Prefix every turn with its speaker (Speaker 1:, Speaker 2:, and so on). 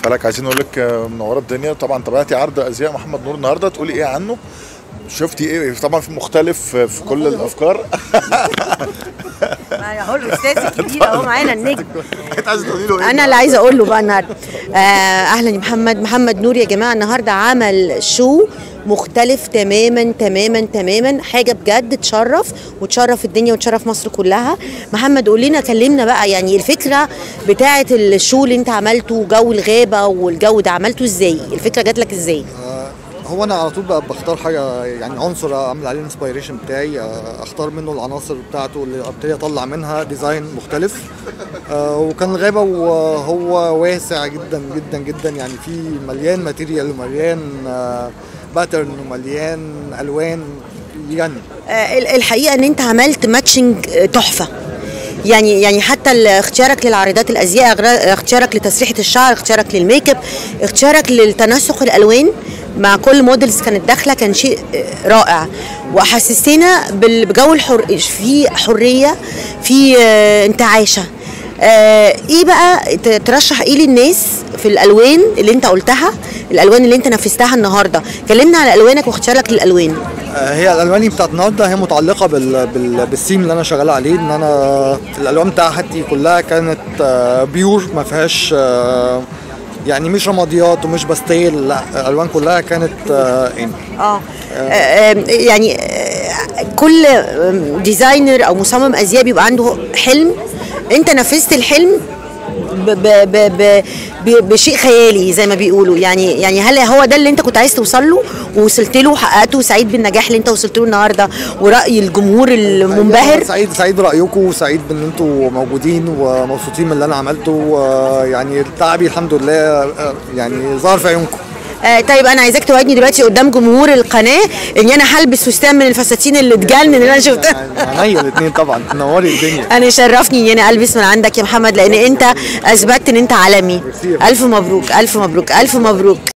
Speaker 1: بالك عايزين نقول لك آه، منوره الدنيا طبعا تابعتي عرض ازياء محمد نور النهارده تقولي ايه عنه شفتي ايه طبعا في مختلف آه، في كل الافكار
Speaker 2: اهو الاستاذ الكبير اهو معانا النجم
Speaker 1: انت عايزه تقولي له ايه
Speaker 2: انا اللي عايزه اقول له بقى النهارده آه اهلا يا محمد محمد نور يا جماعه النهارده عمل شو مختلف تماما تماما تماما حاجه بجد تشرف وتشرف الدنيا وتشرف مصر كلها محمد قول لنا كلمنا بقى يعني الفكره بتاعه الشو اللي انت عملته جو الغابه والجو ده عملته ازاي الفكره جات لك ازاي
Speaker 3: هو انا على طول بقى بختار حاجه يعني عنصر اعمل عليه الانسبيريشن بتاعي آه، اختار منه العناصر بتاعته اللي ابتدي اطلع منها ديزاين مختلف آه، وكان الغابه وهو واسع جدا جدا جدا يعني في مليان ماتيريال ومليان باترن ومليان الوان يعني
Speaker 2: آه، ال- الحقيقه ان انت عملت ماتشنج آه، تحفه يعني يعني حتى ال- اختيارك للعارضات الازياء اغرا- اختيارك لتسريحه الشعر اختيارك للميك اب اختيارك للتناسق الالوان مع كل موديلز كانت داخله كان شيء آه، رائع وحسستنا بال- بجو الحر في حريه في آه، انتعاشه آه، ايه بقى ت- ترشح ايه للناس في الالوان اللي انت قلتها الالوان اللي انت نفذتها النهارده كلمنا على الوانك واختيارك للالوان
Speaker 3: آه، هي الالوان بتاعت النهارده هي متعلقه بال... بال... بالثيم اللي انا شغال عليه ان انا الالوان بتاعتي كلها كانت آه، بيور ما فيهاش آه، يعني مش رماديات ومش باستيل لا الالوان كلها كانت آه، يعني
Speaker 2: اه آه، يعني آه، كل آم، ديزاينر او مصمم ازياء بيبقى عنده حلم انت نفذت الحلم ب ب ب ب ب بشيء خيالي زي ما بيقولوا يعني يعني هل هو ده اللي انت كنت عايز توصل له ووصلت له وحققته وسعيد بالنجاح اللي انت وصلت له النهارده وراي الجمهور المنبهر
Speaker 3: سعيد سعيد برايكم وسعيد بان انتوا موجودين ومبسوطين من اللي انا عملته ويعني تعبي الحمد لله آه، يعني ظهر في عيونكم
Speaker 2: آه طيب انا عايزاك توعدني دلوقتي قدام جمهور القناه ان انا هلبس فستان من الفساتين اللي تجنن اللي انا شفتها
Speaker 3: يعني عينيا الاثنين طبعا تنوري الدنيا
Speaker 2: انا يشرفني ان انا البس من عندك يا محمد لان انت اثبتت ان انت عالمي
Speaker 3: ميرسي.
Speaker 2: الف مبروك الف مبروك الف مبروك